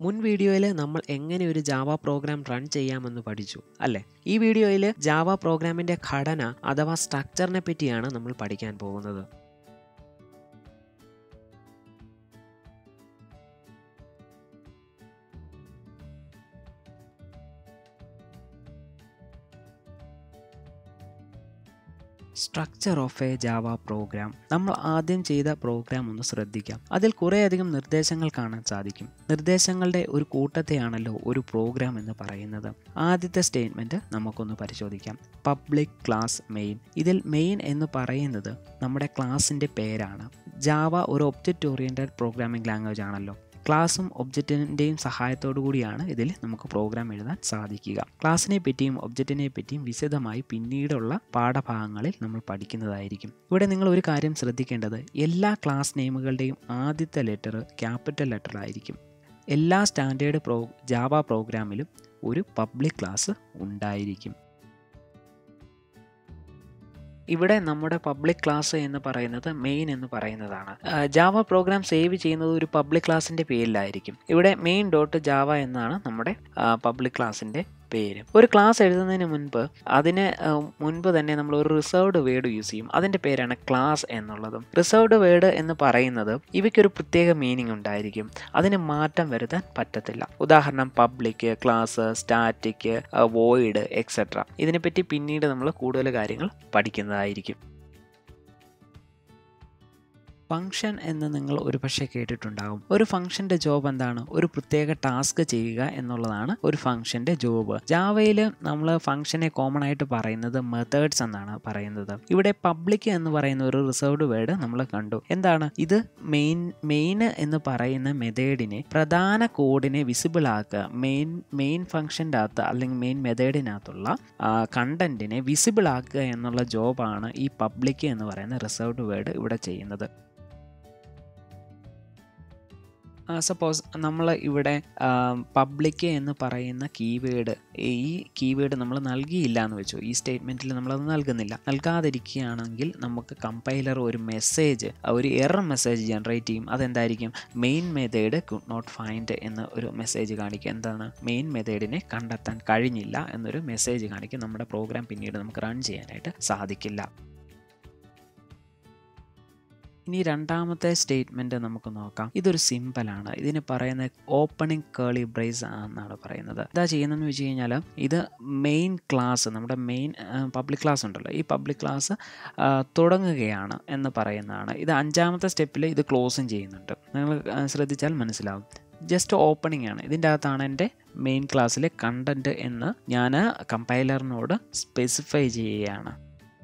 മുൻ വീഡിയോയിൽ നമ്മൾ എങ്ങനെ ഒരു ജാവ പ്രോഗ്രാം റൺ ചെയ്യാമെന്ന് പഠിച്ചു അല്ലേ ഈ വീഡിയോയിൽ ജാവ പ്രോഗ്രാമിൻ്റെ ഘടന അഥവാ സ്ട്രക്ചറിനെ പറ്റിയാണ് നമ്മൾ പഠിക്കാൻ പോകുന്നത് structure of a Java program നമ്മൾ ആദ്യം ചെയ്ത പ്രോഗ്രാം ഒന്ന് ശ്രദ്ധിക്കാം അതിൽ കുറേയധികം നിർദ്ദേശങ്ങൾ കാണാൻ സാധിക്കും നിർദ്ദേശങ്ങളുടെ ഒരു കൂട്ടത്തെയാണല്ലോ ഒരു പ്രോഗ്രാം എന്ന് പറയുന്നത് ആദ്യത്തെ സ്റ്റേറ്റ്മെൻറ്റ് നമുക്കൊന്ന് പരിശോധിക്കാം പബ്ലിക് ക്ലാസ് മെയിൻ ഇതിൽ മെയിൻ എന്ന് പറയുന്നത് നമ്മുടെ ക്ലാസിൻ്റെ പേരാണ് ജാവ ഒരു ഒബ്ജക്റ്റ് ഓറിയൻറ്റഡ് പ്രോഗ്രാമിംഗ് ലാംഗ്വേജ് ആണല്ലോ ക്ലാസ്സും ഒബ്ജക്റ്റിൻ്റെയും സഹായത്തോടു കൂടിയാണ് ഇതിൽ നമുക്ക് പ്രോഗ്രാം എഴുതാൻ സാധിക്കുക ക്ലാസ്സിനെ പറ്റിയും ഒബ്ജക്റ്റിനെ പറ്റിയും വിശദമായി പിന്നീടുള്ള പാഠഭാഗങ്ങളിൽ നമ്മൾ പഠിക്കുന്നതായിരിക്കും ഇവിടെ നിങ്ങൾ ഒരു കാര്യം ശ്രദ്ധിക്കേണ്ടത് എല്ലാ ക്ലാസ് നെയിമുകളുടെയും ആദ്യത്തെ ലെറ്റർ ക്യാപിറ്റൽ ലെറ്റർ ആയിരിക്കും എല്ലാ സ്റ്റാൻഡേർഡ് പ്രോ ജാവ പ്രോഗ്രാമിലും ഒരു പബ്ലിക് ക്ലാസ് ഉണ്ടായിരിക്കും ഇവിടെ നമ്മുടെ പബ്ലിക് ക്ലാസ് എന്ന് പറയുന്നത് മെയിൻ എന്ന് പറയുന്നതാണ് ജാവ പ്രോഗ്രാം സേവ് ചെയ്യുന്നത് ഒരു പബ്ലിക് ക്ലാസിൻ്റെ പേരിലായിരിക്കും ഇവിടെ മെയിൻ ഡോട്ട് ജാവ എന്നാണ് നമ്മുടെ പബ്ലിക് ക്ലാസിൻ്റെ പേര് ഒരു ക്ലാസ് എഴുതുന്നതിന് മുൻപ് അതിന് മുൻപ് തന്നെ നമ്മൾ ഒരു റിസർവ്ഡ് വേർഡ് യൂസ് ചെയ്യും അതിൻ്റെ പേരാണ് ക്ലാസ് എന്നുള്ളതും റിസർവ്ഡ് വേർഡ് എന്ന് പറയുന്നത് ഇവയ്ക്കൊരു പ്രത്യേക മീനിങ് ഉണ്ടായിരിക്കും അതിന് മാറ്റം വരുത്താൻ പറ്റത്തില്ല ഉദാഹരണം public class static void etcetera ഇതിനെപ്പറ്റി പിന്നീട് നമ്മൾ കൂടുതൽ കാര്യങ്ങൾ പഠിക്കുന്നതായിരിക്കും ഫംഗ്ഷൻ എന്ന് നിങ്ങൾ ഒരുപക്ഷെ കേട്ടിട്ടുണ്ടാകും ഒരു ഫംഗ്ഷന്റെ ജോബ് എന്താണ് ഒരു പ്രത്യേക ടാസ്ക് ചെയ്യുക എന്നുള്ളതാണ് ഒരു ഫംഗ്ഷന്റെ ജോബ് ജാവയിൽ നമ്മൾ ഫംഗ്ഷനെ കോമൺ ആയിട്ട് പറയുന്നത് മെത്തേഡ്സ് എന്നാണ് പറയുന്നത് ഇവിടെ പബ്ലിക് എന്ന് പറയുന്ന ഒരു റിസർവ്ഡ് വേർഡ് നമ്മൾ കണ്ടു എന്താണ് ഇത് മെയിൻ മെയിൻ എന്ന് പറയുന്ന മെത്തേഡിനെ പ്രധാന കോഡിനെ വിസിബിൾ ആക്കുക മെയിൻ മെയിൻ ഫംഗ്ഷൻ്റെ അകത്ത് അല്ലെങ്കിൽ മെയിൻ മെത്തേഡിനകത്തുള്ള കണ്ടന്റിനെ വിസിബിൾ ആക്കുക എന്നുള്ള ജോബാണ് ഈ പബ്ലിക് എന്ന് പറയുന്ന റിസർവ്ഡ് വേർഡ് ഇവിടെ ചെയ്യുന്നത് സപ്പോസ് നമ്മൾ ഇവിടെ പബ്ലിക് എന്ന് പറയുന്ന കീവേഡ് ഈ കീവേഡ് നമ്മൾ നൽകിയില്ല എന്ന് വെച്ചു ഈ സ്റ്റേറ്റ്മെൻറ്റിൽ നമ്മളത് നൽകുന്നില്ല നൽകാതിരിക്കുകയാണെങ്കിൽ നമുക്ക് കമ്പൈലർ ഒരു മെസ്സേജ് ഒരു എറർ മെസ്സേജ് ജനറേറ്റ് ചെയ്യും അതെന്തായിരിക്കും main method could not find എന്ന ഒരു മെസ്സേജ് കാണിക്കുക എന്താണ് മെയിൻ മെത്തേഡിനെ കണ്ടെത്താൻ കഴിഞ്ഞില്ല എന്നൊരു മെസ്സേജ് കാണിക്കും നമ്മുടെ പ്രോഗ്രാം പിന്നീട് നമുക്ക് റൺ ചെയ്യാനായിട്ട് സാധിക്കില്ല ഇനി രണ്ടാമത്തെ സ്റ്റേറ്റ്മെൻറ്റ് നമുക്ക് നോക്കാം ഇതൊരു സിമ്പിളാണ് ഇതിന് പറയുന്ന ഓപ്പണിംഗ് കേളി ബ്രേസ് എന്നാണ് പറയുന്നത് എന്താ ചെയ്യുന്നതെന്ന് വെച്ച് കഴിഞ്ഞാൽ ഇത് മെയിൻ ക്ലാസ് നമ്മുടെ മെയിൻ പബ്ലിക് ക്ലാസ് ഉണ്ടല്ലോ ഈ പബ്ലിക് ക്ലാസ് തുടങ്ങുകയാണ് എന്ന് പറയുന്നതാണ് ഇത് അഞ്ചാമത്തെ സ്റ്റെപ്പിൽ ഇത് ക്ലോസും ചെയ്യുന്നുണ്ട് നിങ്ങൾ ശ്രദ്ധിച്ചാൽ മനസ്സിലാവും ജസ്റ്റ് ഓപ്പണിംഗ് ആണ് ഇതിൻ്റെ അകത്താണ് എൻ്റെ മെയിൻ ക്ലാസ്സിലെ കണ്ടൻറ്റ് എന്ന് ഞാൻ കമ്പൈലറിനോട് സ്പെസിഫൈ ചെയ്യുകയാണ്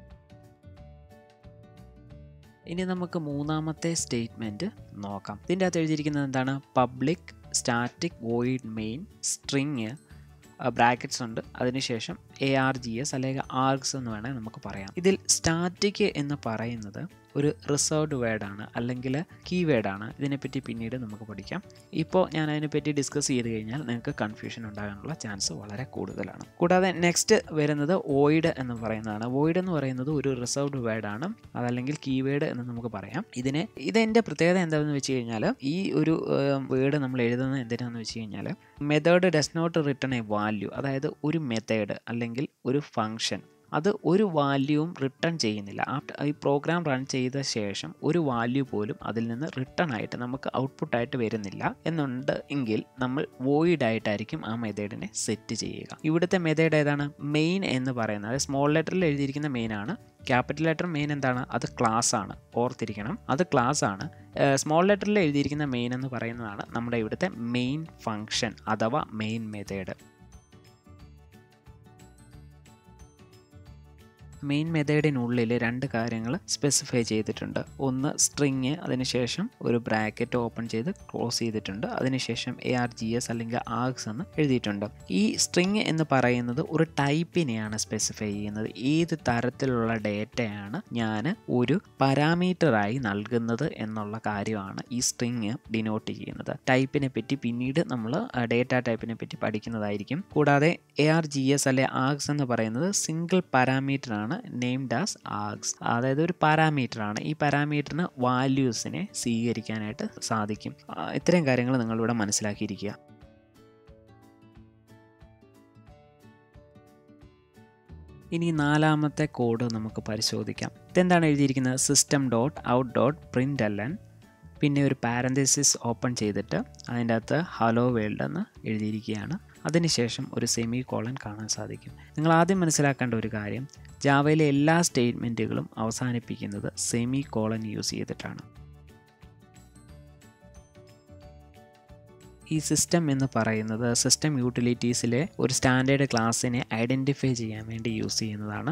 ഇനി നമുക്ക് മൂന്നാമത്തെ സ്റ്റേറ്റ്മെൻറ്റ് നോക്കാം ഇതിൻ്റെ അകത്ത് എഴുതിയിരിക്കുന്നത് എന്താണ് public static void main string brackets ഉണ്ട് അതിനുശേഷം എ ആർ ജി എസ് അല്ലെങ്കിൽ ആർഗ്സ് എന്ന് വേണമെങ്കിൽ നമുക്ക് പറയാം ഇതിൽ സ്റ്റാറ്റിക് എന്ന് പറയുന്നത് ഒരു റിസർവ്ഡ് വേർഡാണ് അല്ലെങ്കിൽ കീവേഡാണ് ഇതിനെപ്പറ്റി പിന്നീട് നമുക്ക് പഠിക്കാം ഇപ്പോൾ ഞാൻ അതിനെപ്പറ്റി ഡിസ്കസ് ചെയ്ത് കഴിഞ്ഞാൽ നിങ്ങൾക്ക് കൺഫ്യൂഷൻ ഉണ്ടാകാനുള്ള ചാൻസ് വളരെ കൂടുതലാണ് കൂടാതെ നെക്സ്റ്റ് വരുന്നത് വോയിഡ് എന്ന് പറയുന്നതാണ് വോയിഡ് എന്ന് പറയുന്നത് ഒരു റിസർവ്ഡ് വേർഡാണ് അതല്ലെങ്കിൽ കീവേഡ് എന്ന് നമുക്ക് പറയാം ഇതിന് ഇതിൻ്റെ പ്രത്യേകത എന്താണെന്ന് വെച്ച് കഴിഞ്ഞാൽ ഈ ഒരു വേർഡ് നമ്മൾ എഴുതുന്നത് എന്തിനാണെന്ന് വെച്ച് കഴിഞ്ഞാൽ method does not return a value അതായത് ഒരു മെത്തേഡ് അല്ലെങ്കിൽ ഒരു ഫങ്ഷൻ അത് ഒരു വാല്യൂവും റിട്ടേൺ ചെയ്യുന്നില്ല ആ ഈ പ്രോഗ്രാം റൺ ചെയ്ത ശേഷം ഒരു വാല്യൂ പോലും അതിൽ നിന്ന് റിട്ടേൺ ആയിട്ട് നമുക്ക് ഔട്ട്പുട്ടായിട്ട് വരുന്നില്ല എന്നുണ്ട് എങ്കിൽ നമ്മൾ വോയിഡ് ആയിട്ടായിരിക്കും ആ മെത്തേഡിനെ സെറ്റ് ചെയ്യുക ഇവിടുത്തെ മെത്തേഡ് ഏതാണ് മെയിൻ എന്ന് പറയുന്നത് അതായത് സ്മോൾ ലെറ്ററിൽ എഴുതിയിരിക്കുന്ന മെയിൻ ആണ് ക്യാപിറ്റൽ ലെറ്റർ മെയിൻ എന്താണ് അത് ക്ലാസ് ആണ് ഓർത്തിരിക്കണം അത് ക്ലാസ് ആണ് സ്മോൾ ലെറ്ററിൽ എഴുതിയിരിക്കുന്ന മെയിൻ എന്ന് പറയുന്നതാണ് നമ്മുടെ ഇവിടുത്തെ മെയിൻ ഫങ്ഷൻ അഥവാ മെയിൻ മെത്തേഡ് മെയിൻ മെത്തേഡിനുള്ളിൽ രണ്ട് കാര്യങ്ങൾ സ്പെസിഫൈ ചെയ്തിട്ടുണ്ട് ഒന്ന് സ്ട്രിങ് അതിനുശേഷം ഒരു ബ്രാക്കറ്റ് ഓപ്പൺ ചെയ്ത് ക്ലോസ് ചെയ്തിട്ടുണ്ട് അതിനുശേഷം എ ആർ ജി എസ് അല്ലെങ്കിൽ ആഗ്സ് എന്ന് എഴുതിയിട്ടുണ്ട് ഈ സ്ട്രിങ് എന്ന് പറയുന്നത് ഒരു ടൈപ്പിനെയാണ് സ്പെസിഫൈ ചെയ്യുന്നത് ഏത് തരത്തിലുള്ള ഡേറ്റയാണ് ഞാൻ ഒരു പാരാമീറ്ററായി നൽകുന്നത് എന്നുള്ള കാര്യമാണ് ഈ സ്ട്രിങ് ഡിനോട്ട് ചെയ്യുന്നത് ടൈപ്പിനെ പറ്റി പിന്നീട് നമ്മൾ ഡേറ്റ ടൈപ്പിനെ പറ്റി പഠിക്കുന്നതായിരിക്കും കൂടാതെ എ ആർ ജി എസ് അല്ലെ ആഗ്സ് എന്ന് പറയുന്നത് സിംഗിൾ പാരാമീറ്റർ ആണ് നെയിംഡ് ആസ് ആഗ്സ് അതായത് ഒരു പാരാമീറ്റർ ആണ് ഈ പാരാമീറ്ററിന് വാല്യൂസിനെ സ്വീകരിക്കാനായിട്ട് സാധിക്കും ഇത്രയും കാര്യങ്ങൾ നിങ്ങളിവിടെ മനസ്സിലാക്കിയിരിക്കുക ഇനി നാലാമത്തെ കോഡ് നമുക്ക് പരിശോധിക്കാം ഇതെന്താണ് എഴുതിയിരിക്കുന്നത് system dot out dot println പിന്നെ ഒരു പാരന്തസിസ് ഓപ്പൺ ചെയ്തിട്ട് അതിൻ്റെ അകത്ത് ഹലോ വേൾഡ് എന്ന് എഴുതിയിരിക്കുകയാണ് അതിനുശേഷം ഒരു സെമി കോളൻ കാണാൻ സാധിക്കും നിങ്ങൾ ആദ്യം മനസ്സിലാക്കേണ്ട ഒരു കാര്യം ജാവയിലെ എല്ലാ സ്റ്റേറ്റ്മെൻറ്റുകളും അവസാനിപ്പിക്കുന്നത് സെമി കോളൻ യൂസ് ചെയ്തിട്ടാണ് ഈ സിസ്റ്റം എന്ന് പറയുന്നത് സിസ്റ്റം യൂട്ടിലിറ്റീസിലെ ഒരു സ്റ്റാൻഡേർഡ് ക്ലാസ്സിനെ ഐഡൻറ്റിഫൈ ചെയ്യാൻ വേണ്ടി യൂസ് ചെയ്യുന്നതാണ്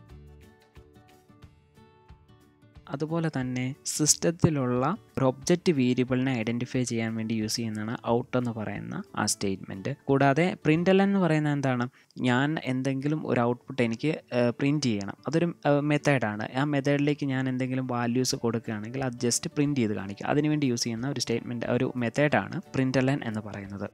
അതുപോലെ തന്നെ സിസ്റ്റത്തിലുള്ള ഒരു ഒബ്ജക്റ്റ് വേരിയബിളിനെ ഐഡൻറ്റിഫൈ ചെയ്യാൻ വേണ്ടി യൂസ് ചെയ്യുന്നതാണ് ഔട്ട് എന്ന് പറയുന്ന ആ സ്റ്റേറ്റ്മെൻറ്റ് കൂടാതെ പ്രിൻ്റ് എന്ന് പറയുന്നത് എന്താണ് ഞാൻ എന്തെങ്കിലും ഒരു ഔട്ട്പുട്ട് എനിക്ക് പ്രിൻറ്റ് ചെയ്യണം അതൊരു മെത്തേഡാണ് ആ മെത്തേഡിലേക്ക് ഞാൻ എന്തെങ്കിലും വാല്യൂസ് കൊടുക്കുകയാണെങ്കിൽ അത് ജസ്റ്റ് പ്രിൻറ്റ് ചെയ്ത് കാണിക്കും അതിനുവേണ്ടി യൂസ് ചെയ്യുന്ന ഒരു സ്റ്റേറ്റ്മെൻറ്റ് ഒരു മെത്തേഡാണ് പ്രിൻ്റ് എന്ന് പറയുന്നത്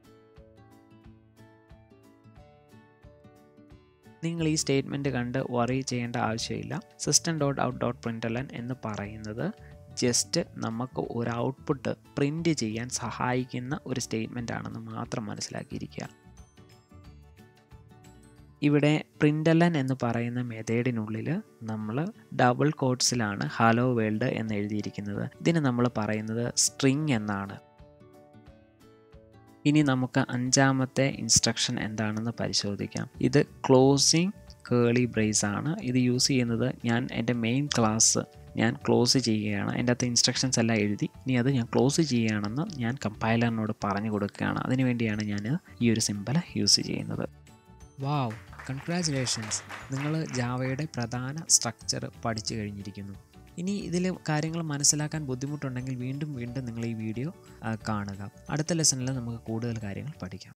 നിങ്ങൾ ഈ സ്റ്റേറ്റ്മെൻറ്റ് കണ്ട് വറി ചെയ്യേണ്ട ആവശ്യമില്ല system dot out dot print എന്ന് പറയുന്നത് ജസ്റ്റ് നമുക്ക് ഒരു ഔട്ട്പുട്ട് പ്രിൻ്റ് ചെയ്യാൻ സഹായിക്കുന്ന ഒരു സ്റ്റേറ്റ്മെൻ്റ് ആണെന്ന് മാത്രം മനസ്സിലാക്കിയിരിക്കുക ഇവിടെ പ്രിൻ്റലൻ എന്ന് പറയുന്ന മെത്തേഡിനുള്ളിൽ നമ്മൾ ഡബിൾ കോട്ട്സിലാണ് ഹലോ വേൾഡ് എന്ന് എഴുതിയിരിക്കുന്നത് ഇതിന് നമ്മൾ പറയുന്നത് സ്ട്രിങ് എന്നാണ് ഇനി നമുക്ക് അഞ്ചാമത്തെ ഇൻസ്ട്രക്ഷൻ എന്താണെന്ന് പരിശോധിക്കാം ഇത് ക്ലോസിങ് കേളി ബ്രേസ് ആണ് ഇത് യൂസ് ചെയ്യുന്നത് ഞാൻ എൻ്റെ മെയിൻ ക്ലാസ് ഞാൻ ക്ലോസ് ചെയ്യുകയാണ് എൻ്റെ അകത്ത് ഇൻസ്ട്രക്ഷൻസ് എല്ലാം എഴുതി ഇനി അത് ഞാൻ ക്ലോസ് ചെയ്യുകയാണെന്ന് ഞാൻ കമ്പൈലറിനോട് പറഞ്ഞു കൊടുക്കുകയാണ് അതിനുവേണ്ടിയാണ് ഞാൻ ഈ ഒരു സിമ്പൽ യൂസ് ചെയ്യുന്നത് വാവ് കൺഗ്രാജുലേഷൻസ് നിങ്ങൾ ജാവയുടെ പ്രധാന സ്ട്രക്ചർ പഠിച്ചു കഴിഞ്ഞിരിക്കുന്നു ഇനി ഇതിൽ കാര്യങ്ങൾ മനസ്സിലാക്കാൻ ബുദ്ധിമുട്ടുണ്ടെങ്കിൽ വീണ്ടും വീണ്ടും നിങ്ങൾ ഈ വീഡിയോ കാണുക അടുത്ത ലെസണിൽ നമുക്ക് കൂടുതൽ കാര്യങ്ങൾ പഠിക്കാം